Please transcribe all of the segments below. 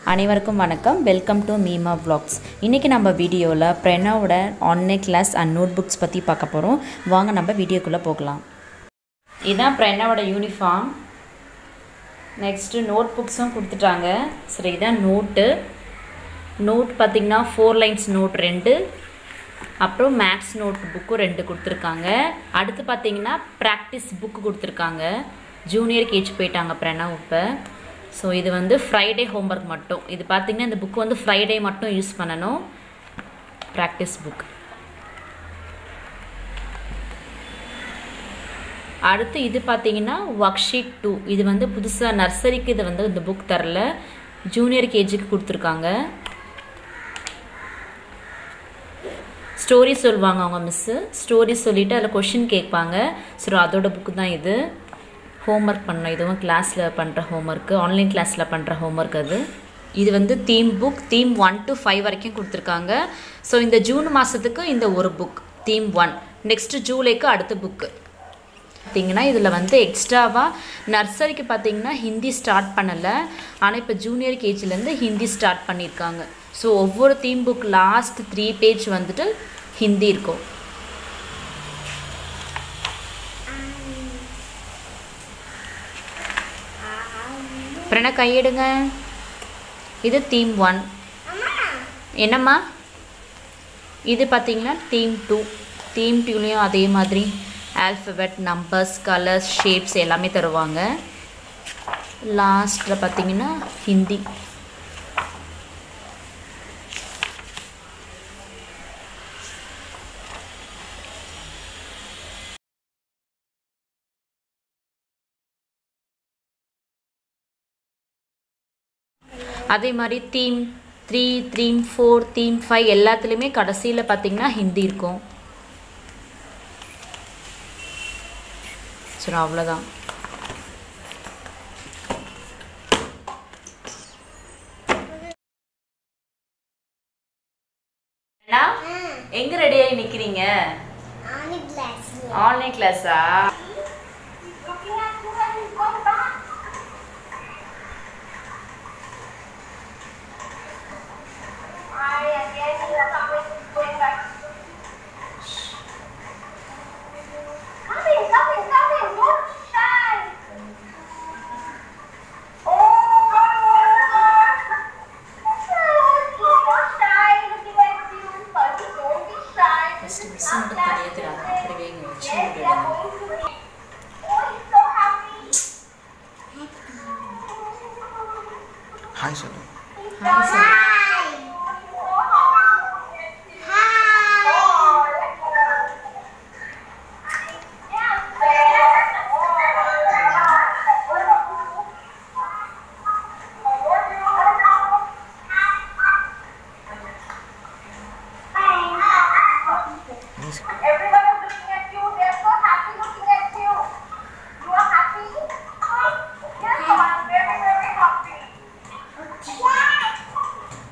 அனைவருக்கும் வணக்கம் welcome to மீமா vlogs இன்றைக்கி நம்ம வீடியோவில் பிரணவோட online class and note books பற்றி பார்க்க போகிறோம் வாங்க நம்ம வீடியோக்குள்ளே போகலாம் இதுதான் பிரணவோட யூனிஃபார்ம் நெக்ஸ்ட்டு நோட் புக்ஸும் கொடுத்துட்டாங்க சரி இதான் நோட்டு நோட் பார்த்திங்கன்னா ஃபோர் லைன்ஸ் நோட் ரெண்டு அப்புறம் மேக்ஸ் நோட் புக்கும் ரெண்டு கொடுத்துருக்காங்க அடுத்து பார்த்தீங்கன்னா ப்ராக்டிஸ் புக்கு கொடுத்துருக்காங்க ஜூனியர் கேஜ் போயிட்டாங்க பிரணவ் இப்போ ஸோ இது வந்து ஃப்ரைடே ஹோம்ஒர்க் மட்டும் இது பார்த்தீங்கன்னா இந்த புக் வந்து ஃப்ரைடே மட்டும் யூஸ் பண்ணணும் ப்ராக்டிஸ் புக் அடுத்து இது பார்த்தீங்கன்னா ஒர்க் ஷீட் டூ இது வந்து புதுசாக நர்சரிக்கு இது வந்து இந்த புக் தரல ஜூனியர் கேஜிக்கு கொடுத்துருக்காங்க ஸ்டோரி சொல்லுவாங்க அவங்க மிஸ்ஸு ஸ்டோரி சொல்லிவிட்டு அதில் கொஷின் கேட்பாங்க ஸோ அதோட புக்கு தான் இது ஹோம்ஒர்க் பண்ணோம் இதுவும் கிளாஸில் பண்ணுற ஹோம்ஒர்க்கு ஆன்லைன் கிளாஸில் பண்ணுற ஹோம்ஒர்க் அது இது வந்து theme book theme one to five வரைக்கும் கொடுத்துருக்காங்க ஸோ இந்த ஜூன் மாதத்துக்கு இந்த ஒரு புக் தீம் ஒன் நெக்ஸ்ட்டு ஜூலைக்கு அடுத்த புக்கு பார்த்தீங்கன்னா இதில் வந்து எக்ஸ்ட்ராவாக நர்சரிக்கு பார்த்தீங்கன்னா ஹிந்தி ஸ்டார்ட் பண்ணலை ஆனால் இப்போ ஜூனியர் கேஜிலேருந்து ஹிந்தி ஸ்டார்ட் பண்ணியிருக்காங்க ஸோ ஒவ்வொரு theme book last three page வந்துட்டு ஹிந்தி இருக்கும் அப்புறம் கையெடுங்க இது தீம் ஒன் என்னம்மா இது பார்த்தீங்கன்னா தீம் டூ தீம் டூலேயும் அதே மாதிரி ஆல்ஃபபெட் நம்பர்ஸ் கலர்ஸ் ஷேப்ஸ் எல்லாமே தருவாங்க லாஸ்ட்டில் பார்த்தீங்கன்னா ஹிந்தி அதே மாதிரி theme three theme four theme five எல்லாத்துலேயுமே கடைசியில் பார்த்தீங்கன்னா ஹிந்தி இருக்கும் சரி அவ்வளோதான் எங்க ரெடியாகி நிக்கிறீங்க ஆன்லைன் கிளாஸா ஃபஸ்ட்டு மிஸ் மட்டும் தனியாக தெரியாது அப்படியே இங்கே வச்சு விட்டுடுங்க ஹாய் சொல்லு hi sir Everyone is looking at you. They're so happy looking at you. You are happy? Yes, I'm very, very happy.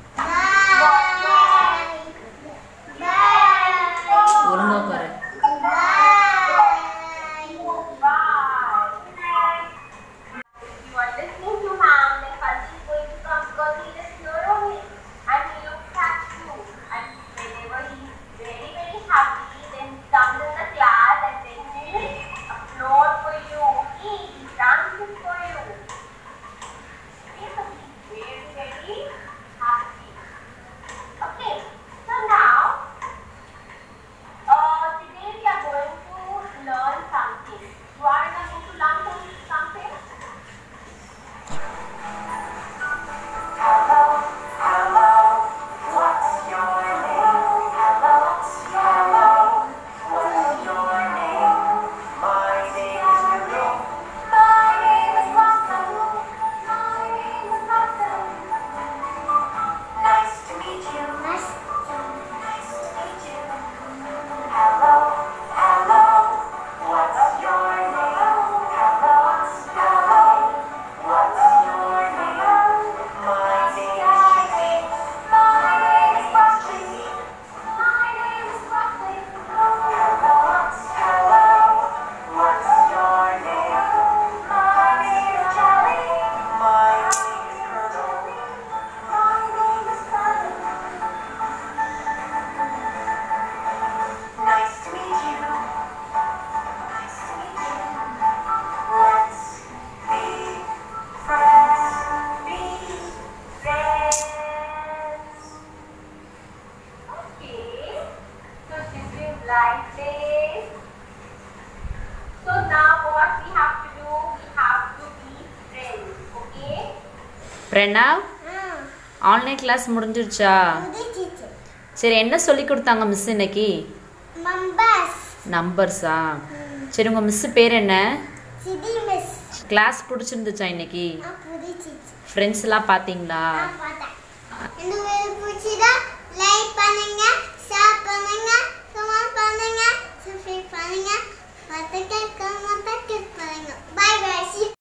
Pranav online class முடிஞ்சிருச்சா சரி என்ன சொல்லி கொடுத்தாங்க மிஸ் இன்னைக்கு மம்பஸ் நம்பர்ஸா சரி உங்கள் மிஸ் பேர் என்ன சிடி மிஸ் கிளாஸ் பிடிச்சிருந்துச்சா இன்னைக்கு புரிச்சிச்சு ஃப்ரெண்ட்ஸ் எல்லாம் பார்த்தீங்களா நான் பார்த்தேன் இந்த வீடியோ பிடிச்சதா லைக் பண்ணுங்க ஷேர் பண்ணுங்க கமெண்ட் பண்ணுங்க சப்ஸ்கிரைப் பண்ணுங்க மத்த கேட்க மத்த கிளிக் பண்ணுங்க பை பை